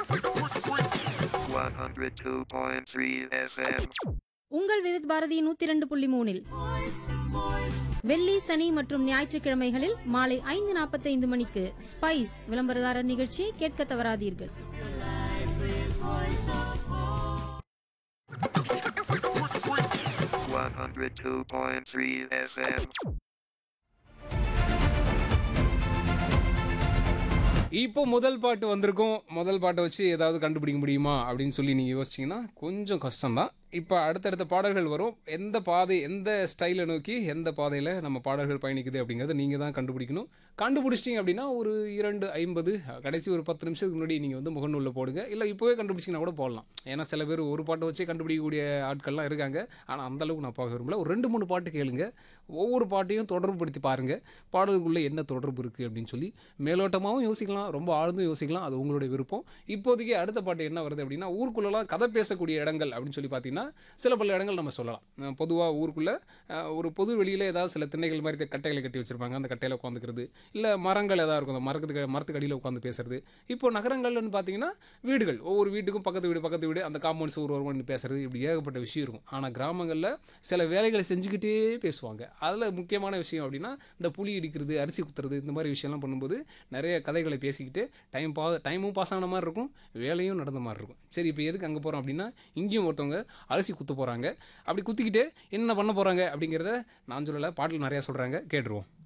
102.3 FM. உங்கள் விவித் பாரதி நூத்தி இரண்டு புள்ளி மூணில் வெள்ளி சனி மற்றும் ஞாயிற்றுக்கிழமைகளில் மாலை ஐந்து நாற்பத்தைந்து மணிக்கு ஸ்பைஸ் விளம்பரதாரர் நிகழ்ச்சியை கேட்க தவறாதீர்கள் One hundred two point three FM. இப்போ முதல் பாட்டு வந்திருக்கும் முதல் பாட்டை வச்சு ஏதாவது கண்டுபிடிக்க முடியுமா அப்படின்னு சொல்லி நீங்கள் யோசிச்சிங்கன்னா கொஞ்சம் கஷ்டம்தான் இப்போ அடுத்தடுத்த பாடல்கள் வரும் எந்த பாதை எந்த ஸ்டைலை நோக்கி எந்த பாதையில் நம்ம பாடல்கள் பயணிக்குது அப்படிங்கிறத நீங்கள் தான் கண்டுபிடிக்கணும் கண்டுபிடிச்சிட்டிங்க அப்படின்னா ஒரு இரண்டு ஐம்பது கடைசி ஒரு பத்து நிமிஷத்துக்கு முன்னாடி நீங்கள் வந்து முகநூலில் போடுங்க இல்லை இப்போவே கண்டுபிடிச்சிங்கன்னா கூட போடலாம் ஏன்னா சில பேர் ஒரு பாட்டை வச்சே கண்டுபிடிக்கக்கூடிய ஆட்கள்லாம் இருக்காங்க ஆனால் அந்த அளவுக்கு நான் பார்க்க விரும்பல ஒரு ரெண்டு மூணு பாட்டு கேளுங்க ஒவ்வொரு பாட்டையும் தொடர்புபடுத்தி பாருங்கள் பாடல்குள்ளே என்ன தொடர்பு இருக்குது அப்படின்னு சொல்லி மேலோட்டமாகவும் யோசிக்கலாம் ரொம்ப ஆழ்ந்தும் யோசிக்கலாம் அது உங்களுடைய விருப்பம் இப்போதைக்கு அடுத்த பாட்டு என்ன வருது அப்படின்னா ஊருக்குள்ளெல்லாம் கதை பேசக்கூடிய இடங்கள் அப்படின்னு சொல்லி பார்த்தீங்கன்னா சில பல இடங்கள் நம்ம சொல்லலாம் பொதுவாக ஊருக்குள்ளே அஹ், ஒரு பொது வெளியில் ஏதாவது சில திண்ணைகள் மாதிரி கட்டைகளை கட்டி வச்சுருப்பாங்க அந்த கட்டையில் உட்காந்துக்கிறது இல்லை மரங்கள் ஏதாவது இருக்கும் அந்த மரத்துக்கு மரத்துக்கு அடியில் உட்காந்து பேசுறது இப்போ நகரங்கள்னு பார்த்தீங்கன்னா வீடுகள் ஒவ்வொரு வீட்டுக்கும் பக்கத்து வீடு பக்கத்து வீடு அந்த காம்பவுண்ட் சுவர் ஒருவன் பேசுறது இப்படி ஏகப்பட்ட விஷயம் இருக்கும் ஆனால் கிராமங்களில் சில வேலைகளை செஞ்சுக்கிட்டே பேசுவாங்க அதில் முக்கியமான விஷயம் அப்படின்னா இந்த புளி இடிக்கிறது அரிசி குத்துறது இந்த மாதிரி விஷயம்லாம் பண்ணும்போது நிறைய கதைகளை பேசிக்கிட்டு டைம் பா டைமும் பாஸ் ஆன மாதிரி இருக்கும் வேலையும் நடந்த மாதிரி இருக்கும் சரி இப்போ எதுக்கு அங்கே போகிறோம் அப்படின்னா இங்கேயும் ஒருத்தவங்க அரிசி குத்த போகிறாங்க அப்படி குத்திக்கிட்டு என்ன பண்ண போகிறாங்க அப்படிங்கிறத நான் சொல்லலை பாட்டில் நிறையா சொல்கிறாங்க கேட்டுருவோம்